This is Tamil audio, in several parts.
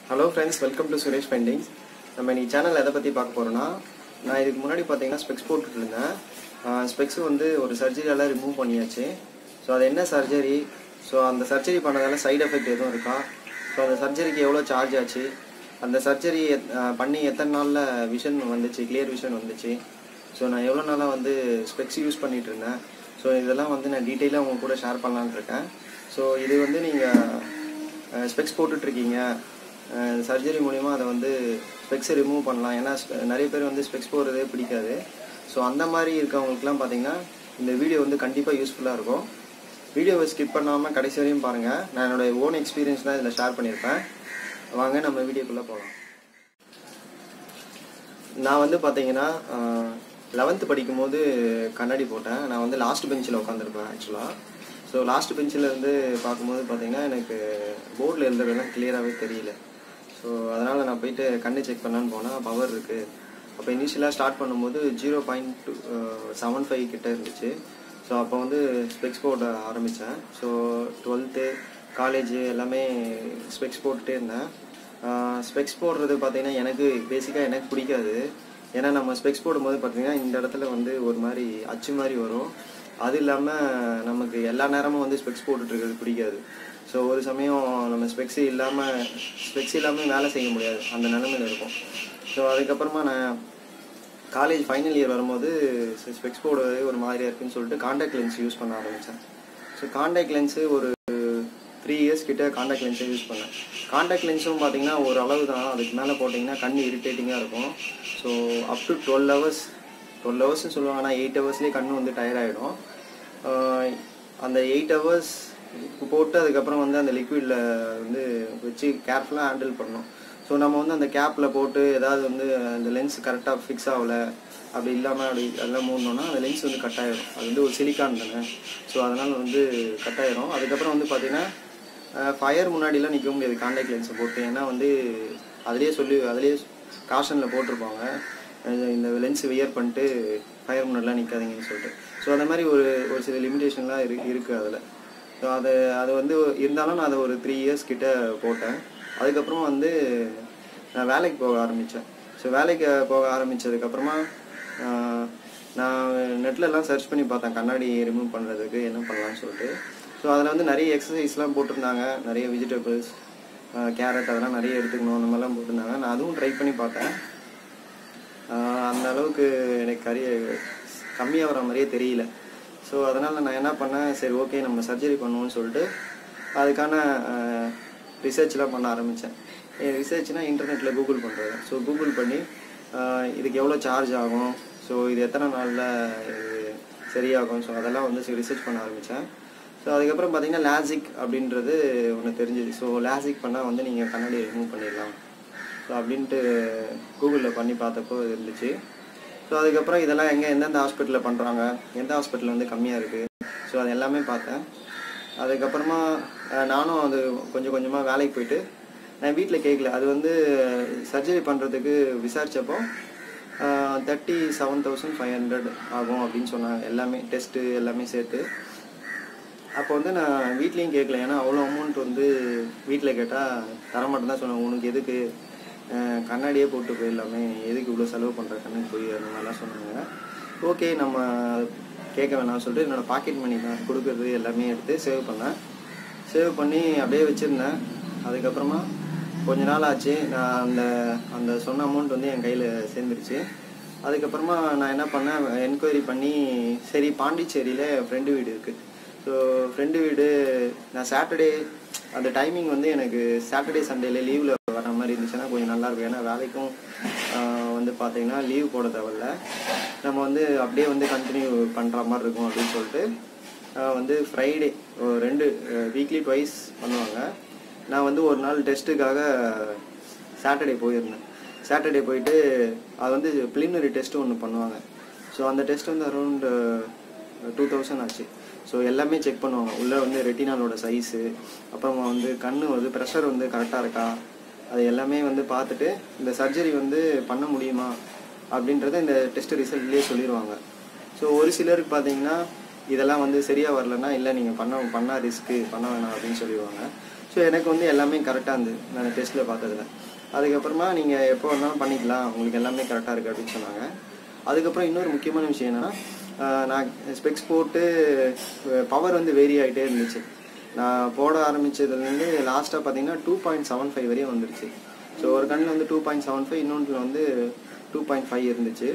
hello friends welcome to Suresh paintings நம்ம இன்னைக்கு சேனல் எதை பற்றி பார்க்க போகிறோன்னா நான் இதுக்கு முன்னாடி பார்த்தீங்கன்னா ஸ்பெக்ஸ் போட்டுட்டு இருந்தேன் ஸ்பெக்ஸ் வந்து ஒரு சர்ஜரியால் ரிமூவ் பண்ணியாச்சு ஸோ அது என்ன சர்ஜரி ஸோ அந்த சர்ஜரி பண்ணதால சைடு எஃபெக்ட் எதுவும் இருக்கா ஸோ அந்த சர்ஜரிக்கு எவ்வளோ சார்ஜ் ஆச்சு அந்த சர்ஜரி பண்ணி எத்தனை நாளில் விஷன் வந்துச்சு கிளியர் விஷன் வந்துச்சு ஸோ நான் எவ்வளோ நாளாக வந்து ஸ்பெக்ஸ் யூஸ் பண்ணிட்டு இருந்தேன் ஸோ இதெல்லாம் வந்து நான் டீட்டெயிலாக உங்க கூட ஷேர் பண்ணலான்னு இருக்கேன் ஸோ இது வந்து நீங்கள் ஸ்பெக்ஸ் போட்டுட்ருக்கீங்க சர்ஜரி மூலிமா அதை வந்து ஸ்பெக்ஸை ரிமூவ் பண்ணலாம் ஏன்னா spe- நிறைய பேர் வந்து ஸ்பெக்ஸ் போடுறதே பிடிக்காது ஸோ அந்த மாதிரி இருக்கவங்களுக்குலாம் பார்த்தீங்கன்னா இந்த வீடியோ வந்து கண்டிப்பாக யூஸ்ஃபுல்லாக இருக்கும் வீடியோவை ஸ்கிப் பண்ணாமல் கடைசி வரையும் பாருங்கள் நான் என்னோட ஓன் எக்ஸ்பீரியன்ஸ் தான் இதில் ஷேர் பண்ணியிருப்பேன் வாங்க நம்ம வீடியோக்குள்ளே போகலாம் நான் வந்து பார்த்தீங்கன்னா லெவன்த்து படிக்கும்போது கண்ணாடி போட்டேன் நான் வந்து லாஸ்ட் பெஞ்சில் உட்காந்துருப்பேன் ஆக்சுவலாக ஸோ லாஸ்ட் பெஞ்சில் இருந்து பார்க்கும்போது பார்த்தீங்கன்னா எனக்கு போர்டில் எழுதுறதெல்லாம் கிளியராகவே தெரியல ஸோ அதனால் நான் போயிட்டு கண்ணு செக் பண்ணலான்னு போனால் பவர் இருக்குது அப்போ இனிஷியலாக ஸ்டார்ட் பண்ணும்போது zero point two seven five கிட்ட இருந்துச்சு ஸோ அப்போ வந்து ஸ்பெக்ஸ் போட ஆரம்பித்தேன் ஸோ டுவெல்த்து காலேஜ் எல்லாமே ஸ்பெக்ஸ் போட்டுகிட்டே இருந்தேன் ஸ்பெக்ஸ் போடுறது பார்த்தீங்கன்னா எனக்கு பேசிக்காக எனக்கு பிடிக்காது ஏன்னா நம்ம ஸ்பெக்ஸ் போடும்போது பார்த்தீங்கன்னா இந்த இடத்துல வந்து ஒரு மாதிரி அச்சு மாதிரி வரும் அது இல்லாமல் நமக்கு எல்லா நேரமும் வந்து ஸ்பெக்ஸ் போட்டுட்டு இருக்கிறது பிடிக்காது ஸோ ஒரு சமயம் நம்ம ஸ்பெக்ஸ் இல்லாமல் ஸ்பெக்ஸ் இல்லாமல் வேலை செய்ய முடியாது அந்த நிலமையில இருக்கும் ஸோ அதுக்கப்புறமா நான் காலேஜ் ஃபைனல் இயர் வரும்போது ஸ்பெக்ஸ் போடுறது ஒரு மாதிரியா இருக்குன்னு சொல்லிட்டு காண்டாக்ட் லென்ஸ் யூஸ் பண்ண ஆரம்பித்தேன் ஸோ காண்டாக்ட் லென்ஸு ஒரு த்ரீ இயர்ஸ் கிட்ட காண்டாக்ட் லென்ஸே யூஸ் பண்ணேன் காண்டாக்ட் லென்ஸும் பார்த்தீங்கன்னா ஒரு அளவு தான் அதுக்கு மேலே போட்டிங்கன்னா கண் இரிட்டேட்டிங்காக இருக்கும் so up to twelve hours twelve ஹவர்ஸ்னு சொல்லுவாங்க ஆனால் எயிட் ஹவர்ஸ்லேயே கண் வந்து டயர்ட் ஆகிடும் அந்த எயிட் ஹவர்ஸ் போட்டு அதுக்கப்புறம் வந்து அந்த லிக்விடில் வந்து வச்சு கேர்ஃபுல்லாக ஹேண்டில் பண்ணணும் ஸோ நம்ம வந்து அந்த கேப்பில் போட்டு ஏதாவது வந்து அந்த லென்ஸ் கரெக்டாக ஃபிக்ஸ் ஆகலை அப்படி இல்லாமல் அப்படி எல்லாம் மூடணும்னா அந்த லென்ஸ் வந்து கட் ஆயிடும் அது வந்து ஒரு சிலிக்கான் தானே ஸோ அதனால் வந்து கட் ஆயிரும் அதுக்கப்புறம் வந்து பார்த்தீங்கன்னா ஃபயர் முன்னாடிலாம் நிற்க முடியாது காண்டாக்ட் லென்ஸை போட்டு ஏன்னா வந்து அதுலேயே சொல்லி அதுலேயே காஷனில் போட்டிருப்பாங்க அஹ் இந்த லென்ஸ் வியர் பண்ணிட்டு ஃபயர் முன்னாடிலாம் நிற்காதீங்கன்னு சொல்லிட்டு ஸோ அந்த மாதிரி ஒரு ஒரு சில லிமிடேஷன்லாம் இரு இருக்குது அதில் ஸோ அது அது வந்து இருந்தாலும் நான் அதை ஒரு த்ரீ இயர்ஸ் கிட்ட போட்டேன் அதுக்கப்புறம் வந்து நான் வேலைக்கு போக ஆரம்பித்தேன் ஸோ வேலைக்கு போக ஆரம்பித்ததுக்கப்புறமா நான் நெட்லலாம் சர்ச் பண்ணி பார்த்தேன் கண்ணாடி ரிமூவ் பண்ணுறதுக்கு என்ன பண்ணலாம்னு சொல்லிட்டு ஸோ அதில் வந்து நிறைய எக்ஸசைஸ்லாம் போட்டிருந்தாங்க நிறைய வெஜிடபிள்ஸ் கேரட் அதெல்லாம் நிறைய எடுத்துக்கணும் அந்த மாதிரிலாம் போட்டிருந்தாங்க நான் அதுவும் ட்ரை பண்ணி பார்த்தேன் ஆஹ் அந்த அளவுக்கு எனக்கு கரிய கம்மியாக வர மாதிரியே தெரியல ஸோ அதனால் நான் என்ன பண்ணேன் சரி ஓகே நம்ம சர்ஜரி பண்ணுவோம்னு சொல்லிட்டு அதுக்கான ரிசர்ச்லாம் பண்ண ஆரம்பித்தேன் ரிசர்ச்னால் இன்டர்நெட்டில் கூகுள் பண்ணுறது ஸோ கூகுள் பண்ணி ஆஹ் இதுக்கு எவ்வளோ சார்ஜ் ஆகும் ஸோ இது எத்தனை நாளில் இது சரியாகும் ஸோ அதெல்லாம் வந்து ரிசர்ச் பண்ண ஆரம்பித்தேன் ஸோ அதுக்கப்புறம் பார்த்தீங்கன்னா லாசிக் அப்படின்றது ஒன்று தெரிஞ்சுது ஸோ லாசிக் பண்ணால் வந்து நீங்கள் கண்ணாடி ரிமூவ் பண்ணிடலாம் ஸோ அப்படின்ட்டு கூகுளில் பண்ணி பார்த்தப்போ இது இருந்துச்சு ஸோ அதுக்கப்புறம் இதெல்லாம் எங்கே எந்தெந்த ஹாஸ்பிட்டலில் பண்ணுறாங்க எந்த ஹாஸ்பிட்டல் வந்து கம்மியாக இருக்குது ஸோ அது எல்லாமே பார்த்தேன் அதுக்கப்புறமா அஹ், நானும் அது கொஞ்சம் கொஞ்சமாக வேலைக்கு போயிட்டு நான் வீட்டில் கேட்கல அது வந்து சர்ஜரி பண்ணுறதுக்கு விசாரித்தப்போ thirty seven thousand five hundred ஆகும் அப்படின்னு சொன்னாங்க எல்லாமே டெஸ்ட்டு எல்லாமே சேர்த்து அப்போ வந்து நான் வீட்லேயும் கேட்கல ஏன்னா அவ்வளோ அமௌண்ட் வந்து வீட்டில் கேட்டால் தரமாட்டேன் தான் சொன்னாங்க உனக்கு எதுக்கு அஹ், கண்ணாடியே போட்டு போயிடலாமே எதுக்கு இவ்வளோ செலவு பண்ணுற கண்ணுக்கு போய் அந்த மாதிரிலாம் சொன்னாங்க ஓகே நம்ம கேட்க வேணாம்னு சொல்லிட்டு என்னோடய பாக்கெட் மணி தான் கொடுக்குறது எல்லாமே எடுத்து சேவ் பண்ணேன் சேவ் பண்ணி அப்படியே வச்சுருந்தேன் அதுக்கப்புறமா கொஞ்ச நாள் ஆச்சு நான் அந்த அந்த சொன்ன அமௌண்ட் வந்து என் கையில் சேர்ந்துருச்சு அதுக்கப்புறமா நான் என்ன பண்ணேன் என்கொயரி பண்ணி சரி பாண்டிச்சேரியில் ஃப்ரெண்டு வீடு இருக்குது ஸோ ஃப்ரெண்டு வீடு நான் சாட்டர்டே அந்த டைமிங் வந்து எனக்கு சாட்டர்டே சண்டேல லீவில் வர மாதிரி இருந்துச்சுன்னா கொஞ்சம் நல்லாயிருக்கும் ஏன்னா வேலைக்கும் ஆஹ், வந்து பார்த்தீங்கன்னா லீவ் போட தேவையில்ல நம்ம வந்து அப்படியே வந்து கண்டினியூ பண்ணுற மாதிரி இருக்கும் அப்படின்னு சொல்லிட்டு ஆஹ், வந்து ஃப்ரைடே ரெண்டு வீக்லி ட்வைஸ் பண்ணுவாங்க நான் வந்து ஒரு நாள் டெஸ்ட்டுக்காக சாட்டர்டே போயிருந்தேன் சாட்டர்டே போயிட்டு அது வந்து ப்ளினரி டெஸ்ட்டு ஒன்று பண்ணுவாங்க ஸோ அந்த டெஸ்ட் வந்து அரௌண்ட் டூ தௌசண்ட் ஆச்சு ஸோ எல்லாமே செக் பண்ணுவாங்க உள்ளே வந்து ரெட்டினாலோட சைஸு அப்புறமா வந்து கண் வந்து ப்ரெஷர் வந்து கரெக்டாக இருக்கா அது எல்லாமே வந்து பார்த்துட்டு இந்த சர்ஜரி வந்து பண்ண முடியுமா அப்படின்றத இந்த டெஸ்ட் ரிசல்ட்லேயே சொல்லிடுவாங்க ஸோ ஒரு சிலருக்கு பார்த்தீங்கன்னா இதெல்லாம் வந்து சரியாக வரலன்னா இல்லை நீங்கள் பண்ண பண்ணால் ரிஸ்க்கு பண்ண வேணாம் அப்படின்னு சொல்லிடுவாங்க ஸோ எனக்கு வந்து எல்லாமே கரெக்டாக இருந்தது நான் டெஸ்ட்டில் பார்த்ததுல அதுக்கப்புறமா நீங்கள் எப்போ வேணாலும் பண்ணிக்கலாம் உங்களுக்கு எல்லாமே கரெக்டாக இருக்குது அப்படின்னு சொன்னாங்க அதுக்கப்புறம் இன்னொரு முக்கியமான விஷயம் என்னென்னா நான் ஸ்பெக்ஸ் போட்டு பவர் வந்து வேரி ஆகிட்டே இருந்துச்சு நான் போட ஆரம்பித்ததுலேருந்து லாஸ்ட்டாக பார்த்தீங்கன்னா டூ பாயிண்ட் செவன் ஃபைவ் வரையும் வந்துருச்சு ஸோ ஒரு கண்ணில் வந்து டூ பாயிண்ட் செவன் ஃபைவ் இன்னொன்றில் வந்து டூ பாயிண்ட் ஃபைவ் இருந்துச்சு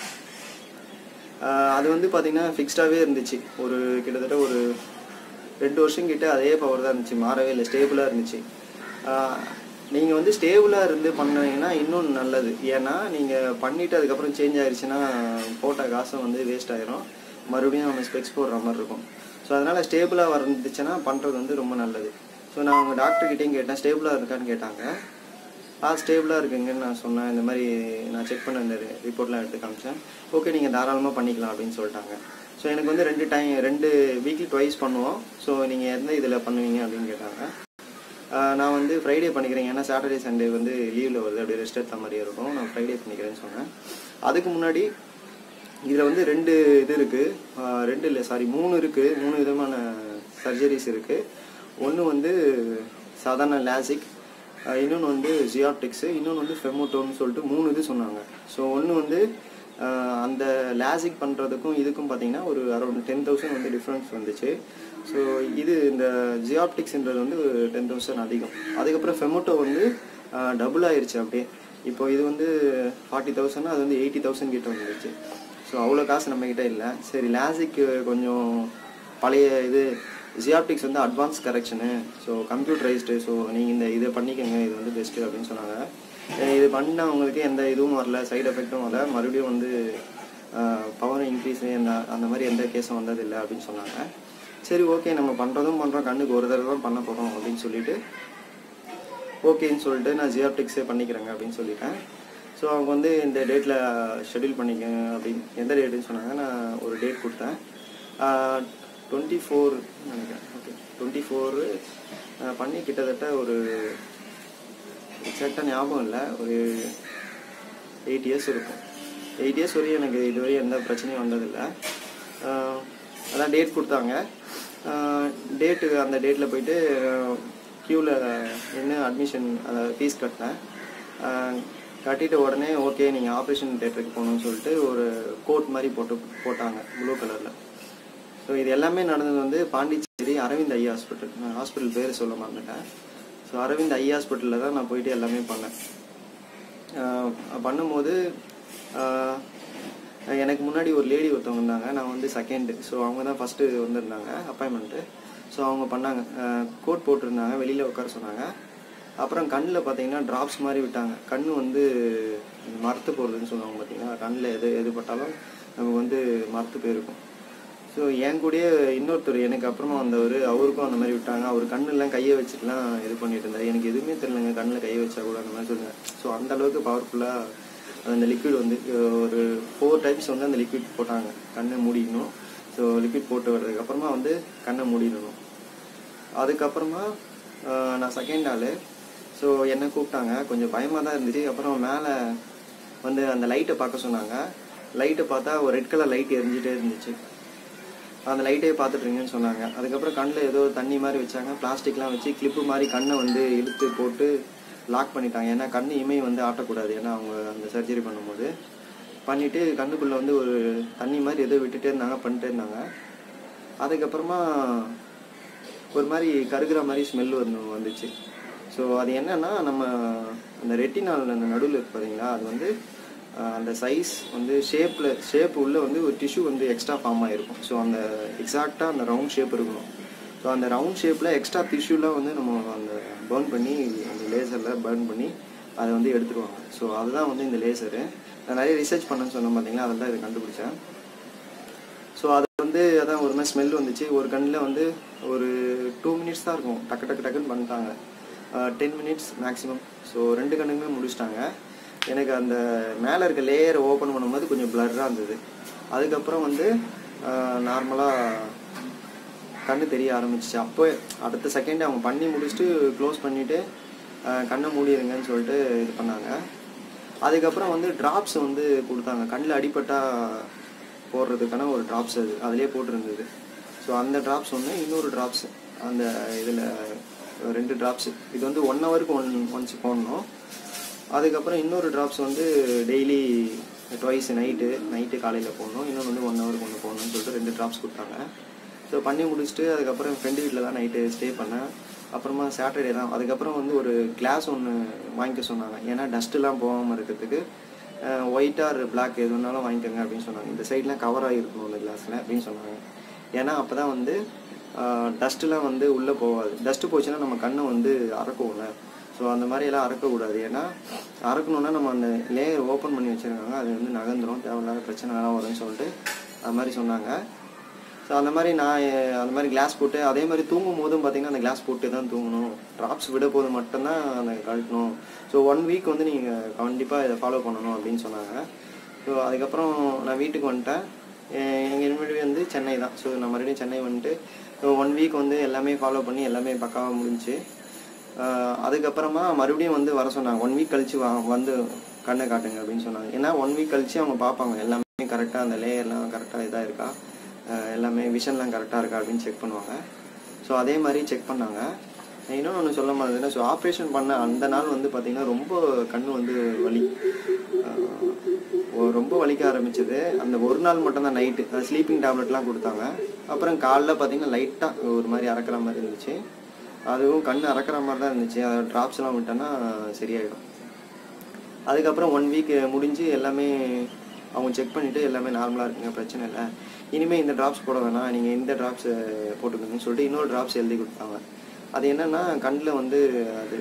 ஆஹ் அது வந்து பார்த்தீங்கன்னா ஃபிக்ஸ்டாகவே இருந்துச்சு ஒரு கிட்டத்தட்ட ஒரு ரெண்டு வருஷம் கிட்ட அதே பவர் தான் இருந்துச்சு மாறவே இல்லை ஸ்டேபிளாக இருந்துச்சு நீங்கள் வந்து ஸ்டேபிளாக இருந்து பண்ணீங்கன்னா இன்னும் நல்லது ஏன்னா நீங்கள் பண்ணிவிட்டு அதுக்கப்புறம் சேஞ்ச் ஆயிடுச்சுன்னா போட்ட காசும் வந்து வேஸ்ட் ஆயிரும் மறுபடியும் நம்ம ஸ்பெக்ஸ் போடுற மாதிரி இருக்கும் ஸோ அதனால் ஸ்டேபிளாக வந்துச்சுன்னா பண்ணுறது வந்து ரொம்ப நல்லது ஸோ நான் அவங்க டாக்டர்கிட்டையும் கேட்டேன் ஸ்டேபிளாக இருக்கான்னு கேட்டாங்க ஆ ஸ்டேபிளாக இருக்குங்கன்னு நான் சொன்னேன் இந்த மாதிரி நான் செக் பண்ண இந்த ரிப்போர்ட்லாம் எடுத்து காமிச்சேன் ஓகே நீங்கள் தாராளமாக பண்ணிக்கலாம் அப்படின்னு சொல்லிட்டாங்க ஸோ எனக்கு வந்து ரெண்டு டைம் ரெண்டு வீக்லி ட்வைஸ் பண்ணுவோம் ஸோ நீங்கள் எந்த இதில் பண்ணுவீங்க அப்படின்னு கேட்டாங்க ஆஹ் நான் வந்து ஃப்ரைடே பண்ணிக்கிறேன் ஏன்னா சாட்டர்டே சண்டே வந்து லீவில் வருது அப்படியே ரெஸ்ட் எடுத்த மாதிரியே இருக்கும் நான் ஃப்ரைடே பண்ணிக்கிறேன்னு சொன்னேன் அதுக்கு முன்னாடி இதில் வந்து ரெண்டு இது இருக்குது ரெண்டு இல்லை சாரி மூணு இருக்குது மூணு விதமான சர்ஜரிஸ் இருக்குது ஒன்று வந்து சாதாரண லேசிக் இன்னொன்று வந்து ஜியாப்டிக்ஸு இன்னொன்று வந்து ஃபெமோட்டோன்னு சொல்லிட்டு மூணு இது சொன்னாங்க ஸோ ஒன்று வந்து ஆஹ் அந்த லேசிக் பண்ணுறதுக்கும் இதுக்கும் பார்த்தீங்கன்னா ஒரு அரௌண்ட் டென் தௌசண்ட் வந்து டிஃப்ரென்ஸ் வந்துச்சு ஸோ இது இந்த ஜியாப்டிக்ஸ்ன்றது வந்து டென் தௌசண்ட் அதிகம் அதுக்கப்புறம் ஃபெமோட்டோ வந்து டபுள் ஆயிருச்சு அப்படியே இப்போ இது வந்து ஃபார்ட்டி தௌசண்ட் அது வந்து எயிட்டி தௌசண்ட் கிட்ட வந்துருச்சு ஸோ அவ்வளோ காசு நம்மக்கிட்ட இல்லை சரி லேசிக்கு கொஞ்சம் பழைய இது ஜியாப்டிக்ஸ் வந்து advance correction so computerised so நீங்கள் இந்த இதை பண்ணிக்கோங்க இது வந்து பெஸ்ட்டு அப்படின்னு சொன்னாங்க அஹ் இது பண்ணவங்களுக்கு எந்த இதுவும் வரல சைடு எஃபெக்ட்டும் வரல மறுபடியும் வந்து பவர் இன்க்ரீஸ் அந்த அந்த மாதிரி எந்த கேஸும் வந்ததில்லை அப்படின்னு சொன்னாங்க சரி ஓகே நம்ம பண்ணுறதும் பண்ணுறோம் கண்ணுக்கு ஒரு தடவை தான் பண்ண போகிறோம் அப்படின்னு சொல்லிட்டு ஓகேன்னு சொல்லிட்டு நான் ஜியாப்டிக்ஸே பண்ணிக்கிறேங்க அப்படின்னு சொல்லிட்டேன் ஸோ அவங்க வந்து இந்த டேட்டில் ஷெட்யூல் பண்ணிக்கங்க அப்படின்னு எந்த டேட்டுன்னு சொன்னாங்க நான் ஒரு டேட் கொடுத்தேன் டுவெண்ட்டி ஃபோர் நினைக்கிறேன் ஓகே டுவெண்ட்டி ஃபோரு பண்ணி கிட்டத்தட்ட ஒரு எக்ஸாக்டாக ஞாபகம் இல்லை ஒரு எயிட் இயர்ஸ் இருக்கும் எயிட் இயர்ஸ் வரையும் எனக்கு இதுவரை எந்த பிரச்சனையும் வந்ததில்லை ஆஹ் அதான் டேட் கொடுத்தாங்க டேட்டு அந்த டேட்டில் போயிட்டு க்யூவில் நின்று அட்மிஷன் அதை ஃபீஸ் கட்டினேன் ஆஹ் கட்டிட்ட உடனே ஓகே நீங்கள் ஆப்ரேஷன் தேட்டருக்கு போகணும்னு சொல்லிட்டு ஒரு கோட் மாதிரி போட்டு போட்டாங்க ப்ளூ கலரில் ஸோ இது எல்லாமே நடந்தது வந்து பாண்டிச்சேரி அரவிந்த் ஐ ஹாஸ்பிட்டல் நான் ஹாஸ்பிட்டல் பேர் சொல்ல மறந்துட்டேன் ஸோ அரவிந்த் ஐ ஹாஸ்பிட்டலில் தான் நான் போயிட்டு எல்லாமே பண்ணேன் ஆஹ் பண்ணும்போது ஆஹ் எனக்கு முன்னாடி ஒரு லேடி ஒருத்தவங்க இருந்தாங்க நான் வந்து செகண்டு ஸோ அவங்க தான் ஃபஸ்ட்டு வந்திருந்தாங்க அப்பாயின்மெண்ட்டு ஸோ அவங்க பண்ணாங்க கோட் போட்டிருந்தாங்க வெளியில் உட்கார சொன்னாங்க அப்புறம் கண்ணில் பார்த்தீங்கன்னா ட்ராப்ஸ் மாதிரி விட்டாங்க கண் வந்து மரத்து போகிறதுன்னு சொல்லுவாங்க பார்த்தீங்கன்னா கண்ணில் எது எது பட்டாலும் நமக்கு வந்து மரத்து போயிருக்கும் ஸோ என் கூடயே இன்னொருத்தர் எனக்கு அப்புறமா வந்தவர் அவருக்கும் அந்த மாதிரி விட்டாங்க அவர் கண்ணெல்லாம் கையை வச்சுட்டுலாம் இது பண்ணிட்டு இருந்தார் எனக்கு எதுவுமே தெரியலங்க கண்ணில் கையை வச்சா கூட அந்த மாதிரி சொல்லுங்க ஸோ அந்த அளவுக்கு பவர்ஃபுல்லாக அந்த லிக்விட் வந்து அஹ், ஒரு ஃபோர் டைப்ஸ் வந்து அந்த லிக்விட் போட்டாங்க கண்ணை மூடிடணும் ஸோ லிக்விட் போட்டு வர்றதுக்கு அப்புறமா வந்து கண்ணை மூடிடணும் அதுக்கப்புறமா ஆஹ், நான் செகண்ட் ஆள் ஸோ என்னை கூப்பிட்டாங்க கொஞ்சம் பயமாக தான் இருந்துச்சு அப்புறம் மேலே வந்து அந்த லைட்டை பார்க்க சொன்னாங்க லைட்டை பார்த்தா ஒரு ரெட் கலர் லைட் எரிஞ்சிட்டே இருந்துச்சு அந்த லைட்டே பார்த்துட்டு இருங்கன்னு சொன்னாங்க அதுக்கப்புறம் கண்ணில் ஏதோ தண்ணி மாதிரி வச்சாங்க பிளாஸ்டிக்லாம் வச்சு கிளிப்பு மாதிரி கண்ணை வந்து இழுத்து போட்டு லாக் பண்ணிட்டாங்க ஏன்னா கண் இமை வந்து ஆட்டக்கூடாது ஏன்னா அவங்க அந்த சர்ஜரி பண்ணும்போது பண்ணிவிட்டு கண்ணுக்குள்ளே வந்து ஒரு தண்ணி மாதிரி ஏதோ விட்டுட்டே இருந்தாங்க பண்ணிட்டே இருந்தாங்க அதுக்கப்புறமா ஒரு மாதிரி கருகிற மாதிரி ஸ்மெல் வந்து வந்துச்சு ஸோ அது என்னன்னா நம்ம அந்த ரெட்டினால் அந்த நடுவில் இருக்கு பார்த்தீங்களா அது வந்து ஆஹ், அந்த சைஸ் வந்து ஷேப்பில் ஷேப் உள்ள வந்து ஒரு டிஷ்யூ வந்து எக்ஸ்ட்ரா ஃபார்ம் ஆகிருக்கும் ஸோ அந்த எக்ஸாக்டாக அந்த ரவுண்ட் ஷேப் இருக்கணும் ஸோ அந்த ரவுண்ட் ஷேப்பில் எக்ஸ்ட்ரா டிஷ்யூலாம் வந்து நம்ம அந்த பர்ன் பண்ணி அந்த லேசரில் பர்ன் பண்ணி அதை வந்து எடுத்துருவாங்க ஸோ அதுதான் வந்து இந்த லேசரு நான் நிறைய ரிசர்ச் பண்ணேன்னு சொன்னேன் பார்த்தீங்களா அதில் தான் இதை கண்டுபிடிச்சேன் ஸோ அது வந்து அதான் ஒரு மாதிரி ஸ்மெல் வந்துச்சு ஒரு கண்ணில் வந்து ஒரு டூ மினிட்ஸ் தான் இருக்கும் டக்கு டக்கு டக்குன்னு பண்ணிட்டாங்க டென் மினிட்ஸ் மேக்ஸிமம் ஸோ ரெண்டு கண்ணுக்குமே முடிச்சிட்டாங்க எனக்கு அந்த மேலே இருக்க லேயரை ஓப்பன் பண்ணும்போது கொஞ்சம் பிளர்ராக இருந்தது அதுக்கப்புறம் வந்து நார்மலாக கண்ணு தெரிய ஆரம்பிச்சிச்சு அப்போ அடுத்த செகண்ட் அவங்க பண்ணி முடிச்சுட்டு க்ளோஸ் பண்ணிவிட்டு கண்ணை மூடிடுங்கன்னு சொல்லிட்டு இது பண்ணாங்க அதுக்கப்புறம் வந்து ட்ராப்ஸ் வந்து கொடுத்தாங்க கண்ணில் அடிபட்டா போடுறதுக்கான ஒரு ட்ராப்ஸ் அது அதிலே போட்டிருந்தது ஸோ அந்த ட்ராப்ஸ் ஒன்று இன்னொரு ட்ராப்ஸ் அந்த இதில் ரெண்டு ட்ராப்ஸ் இது வந்து ஒன் ஹவருக்கு ஒன் ஒன்ஸ் போடணும் அதுக்கப்புறம் இன்னொரு ட்ராப்ஸ் வந்து டெய்லி ட்வைஸ் நைட்டு நைட்டு காலையில் போடணும் இன்னொன்று வந்து ஒன் ஹவருக்கு ஒன்று போடணும்னு சொல்லிட்டு ரெண்டு ட்ராப்ஸ் கொடுத்தாங்க ஸோ பண்ணி முடிச்சுட்டு அதுக்கப்புறம் என் ஃப்ரெண்டு வீட்டில் தான் நைட்டு ஸ்டே பண்ணேன் அப்புறமா சாட்டர்டே தான் அதுக்கப்புறம் வந்து ஒரு கிளாஸ் ஒன்று வாங்கிக்க சொன்னாங்க ஏன்னா டஸ்ட்டுலாம் போகாமல் இருக்கிறதுக்கு ஒயிட் ஆர் பிளாக் எது வேணாலும் வாங்கிக்கோங்க அப்படின்னு சொன்னாங்க இந்த சைட்லாம் கவர் ஆகிருக்கணும் இந்த கிளாஸில் அப்படின்னு சொன்னாங்க ஏன்னா அப்போ தான் வந்து டஸ்ட்டுலாம் வந்து உள்ளே போகாது டஸ்ட்டு போச்சுன்னா நம்ம கண்ணை வந்து அறக்கும்ல ஸோ அந்த மாதிரியெல்லாம் அறக்கக்கூடாது ஏன்னா அறக்கணுன்னா நம்ம அந்த லேயர் ஓப்பன் பண்ணி வச்சுருக்காங்க அது வந்து நகர்ந்துடும் தேவையில்லாத பிரச்சனைலாம் வரும்னு சொல்லிட்டு அது மாதிரி சொன்னாங்க ஸோ அந்த மாதிரி நான் எ- அந்த மாதிரி கிளாஸ் போட்டு அதே மாதிரி தூங்கும் போதும் பார்த்தீங்கன்னா அந்த கிளாஸ் போட்டு தான் தூங்கணும் ட்ராப்ஸ் விட போது மட்டும்தான் அந்த கழட்டணும் ஸோ ஒன் வீக் வந்து நீங்கள் கண்டிப்பாக இதை ஃபாலோ பண்ணணும் அப்படின்னு சொன்னாங்க ஸோ அதுக்கப்புறம் நான் வீட்டுக்கு வந்துட்டேன் எங்கள் யூனிவர்சிட்டி வந்து சென்னை தான் ஸோ நான் மறுபடியும் சென்னை வந்துட்டு ஸோ ஒன் வீக் வந்து எல்லாமே ஃபாலோ பண்ணி எல்லாமே பக்காவாக முடிஞ்சுச்சு ஆஹ் அதுக்கப்புறமா மறுபடியும் வந்து வர சொன்னாங்க ஒன் வீக் கழிச்சு வா வந்து கண்ணை காட்டுங்க அப்படின்னு சொன்னாங்க ஏன்னா ஒன் வீக் கழிச்சு அவங்க பார்ப்பாங்க எல்லாமே கரெக்டாக அந்த லேயர்லாம் கரெக்டாக இதாக இருக்கா ஆஹ் எல்லாமே விஷன்லாம் கரெக்டாக இருக்கா அப்படின்னு செக் பண்ணுவாங்க ஸோ அதே மாதிரி செக் பண்ணாங்க இன்னொன்று ஒன்று சொல்ல மாதிரி ஸோ ஆப்ரேஷன் பண்ண அந்த நாள் வந்து பார்த்திங்கன்னா ரொம்ப கண் வந்து வலி ஆஹ் ஒ- ரொம்ப வலிக்க ஆரம்பிச்சது அந்த ஒரு நாள் மட்டும்தான் நைட்டு ஸ்லீப்பிங் டேப்லெட்லாம் கொடுத்தாங்க அப்புறம் காலைல பார்த்தீங்கன்னா லைட்டாக ஒரு மாதிரி அறக்கிற மாதிரி இருந்துச்சு அதுவும் கண் அறக்கிற மாதிரி தான் இருந்துச்சு அதை ட்ராப்ஸ்லாம் விட்டோன்னா சரியாயிடும் அதுக்கப்புறம் ஒன் வீக் முடிஞ்சு எல்லாமே அவங்க செக் பண்ணிவிட்டு எல்லாமே நார்மலாக இருக்குங்க பிரச்சனை இல்லை இனிமேல் இந்த ட்ராப்ஸ் போட வேணாம் நீங்கள் இந்த ட்ராப்ஸ் போட்டுக்கோங்கன்னு சொல்லிட்டு இன்னொரு ட்ராப்ஸ் எழுதி கொடுத்தாங்க அது என்னென்னா கண்ணில் வந்து அது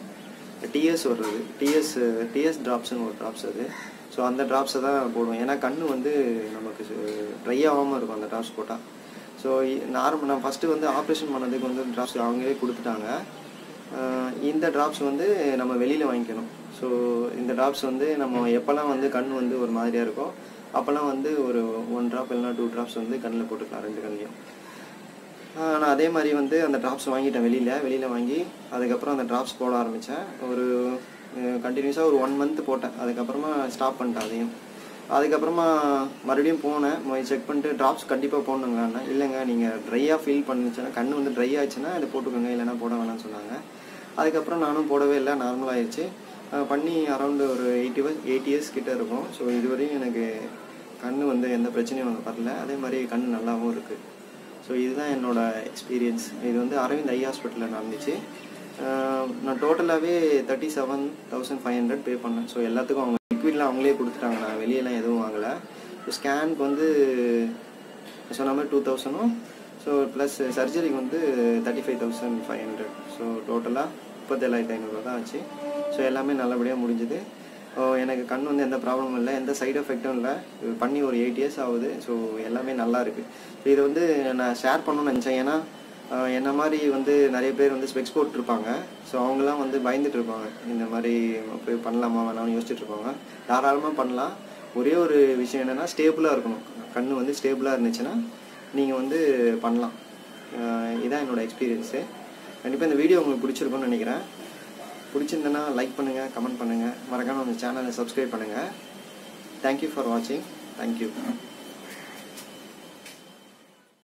டிஎஸ் வர்றது டிஎஸ் டிஎஸ் ட்ராப்ஸ்னு ஒரு ட்ராப்ஸ் அது ஸோ அந்த ட்ராப்ஸை தான் போடுவோம் ஏன்னா கண் வந்து நமக்கு ட்ரை ஆகாமல் இருக்கும் அந்த ட்ராப்ஸ் போட்டால் ஸோ நார்மல் நான் ஃபஸ்ட்டு வந்து ஆப்ரேஷன் பண்ணதுக்கு வந்து ட்ராப்ஸ் அவங்களே கொடுத்துட்டாங்க ஆஹ் இந்த ட்ராப்ஸ் வந்து நம்ம வெளியில் வாங்கிக்கணும் ஸோ இந்த ட்ராப்ஸ் வந்து நம்ம எப்போல்லாம் வந்து கண் வந்து ஒரு மாதிரியாக இருக்கோ அப்போல்லாம் வந்து ஒரு ஒன் ட்ராப் இல்லைனா டூ ட்ராப்ஸ் வந்து கண்ணில் போட்டுக்கலாம் ரெண்டு கண்ணிலையும் நான் அதே மாதிரி வந்து அந்த ட்ராப்ஸ் வாங்கிட்டேன் வெளியில் வெளியில் வாங்கி அதுக்கப்புறம் அந்த ட்ராப்ஸ் போட ஆரம்பித்தேன் ஒரு கண்டினியூஸாக ஒரு ஒன் மந்த் போட்டேன் அதுக்கப்புறமா ஸ்டாப் பண்ணிட்டேன் அதையும் அதுக்கப்புறமா மறுபடியும் போனேன் செக் பண்ணிட்டு ட்ராப்ஸ் கண்டிப்பாக போடணுங்கண்ணா இல்லைங்க நீங்கள் ட்ரையாக ஃபீல் பண்ணுச்சுன்னா கண் வந்து ட்ரை ஆச்சுன்னா இதை போட்டுக்கோங்க இல்லைன்னா போட வேணாம்னு சொன்னாங்க அதுக்கப்புறம் நானும் போடவே இல்லை நார்மல் ஆயிடுச்சு அஹ் பண்ணி அரௌண்டு ஒரு எயிட்டி இயர்ஸ் எயிட் இயர்ஸ் கிட்ட இருக்கும் ஸோ இதுவரையும் எனக்கு கண் வந்து எந்த பிரச்சனையும் வந்து வரல அதே மாதிரி கண் நல்லாவும் இருக்குது ஸோ இதுதான் என்னோட எக்ஸ்பீரியன்ஸ் இது வந்து அரவிந்த் ஐ ஹாஸ்பிட்டலில் நடந்துச்சு அஹ் நான் டோட்டலாகவே thirty seven thousand five hundred pay பண்ணேன் ஸோ எல்லாத்துக்கும் அவங்க லிக்விட்லாம் அவங்களே கொடுத்துட்டாங்க நான் வெளியெல்லாம் எதுவும் வாங்கலை ஸோ ஸ்கேனுக்கு வந்து சொன்ன மாதிரி டூ தௌசண்டும் ஸோ ப்ளஸ் சர்ஜரிக்கு வந்து thirty five thousand five hundred so டோட்டலாக முப்பத்தேழாயிரத்தி ஐநூறுரூவா தான் ஆச்சு ஸோ எல்லாமே நல்லபடியாக முடிஞ்சுது ஓ, எனக்கு கண் வந்து எந்த ப்ராப்ளமும் இல்லை எந்த சைடு எஃபெக்ட்டும் இல்லை இது பண்ணி ஒரு எயிட் இயர்ஸ் ஆகுது ஸோ எல்லாமே நல்லா இருக்குது ஸோ இதை வந்து நான் ஷேர் பண்ணணும்னு நினச்சேன் ஏன்னா ஆஹ், என்ன மாதிரி வந்து நிறைய பேர் வந்து ஸ்பெக்ஸ் போட்டுருப்பாங்க ஸோ அவங்களாம் வந்து பயந்துட்டு இருப்பாங்க இந்த மாதிரி போய் பண்ணலாமா வேணாம்னு யோசிச்சுட்டு இருப்பாங்க தாராளமாக பண்ணலாம் ஒரே ஒரு விஷயம் என்னென்னா ஸ்டேபிளாக இருக்கணும் கண் வந்து ஸ்டேபிளாக இருந்துச்சுன்னா நீங்கள் வந்து பண்ணலாம் ஆஹ், இதான் என்னோட எக்ஸ்பீரியன்ஸு கண்டிப்பாக இந்த வீடியோ உங்களுக்கு பிடிச்சிருக்கும்னு நினைக்கிறேன் பிடிச்சிருந்தேன்னா லைக் பண்ணுங்கள் கமெண்ட் பண்ணுங்கள் மறக்காமல் அந்த சேனலை சப்ஸ்கிரைப் பண்ணுங்கள் தேங்க்யூ ஃபார் வாட்சிங் தேங்க்யூ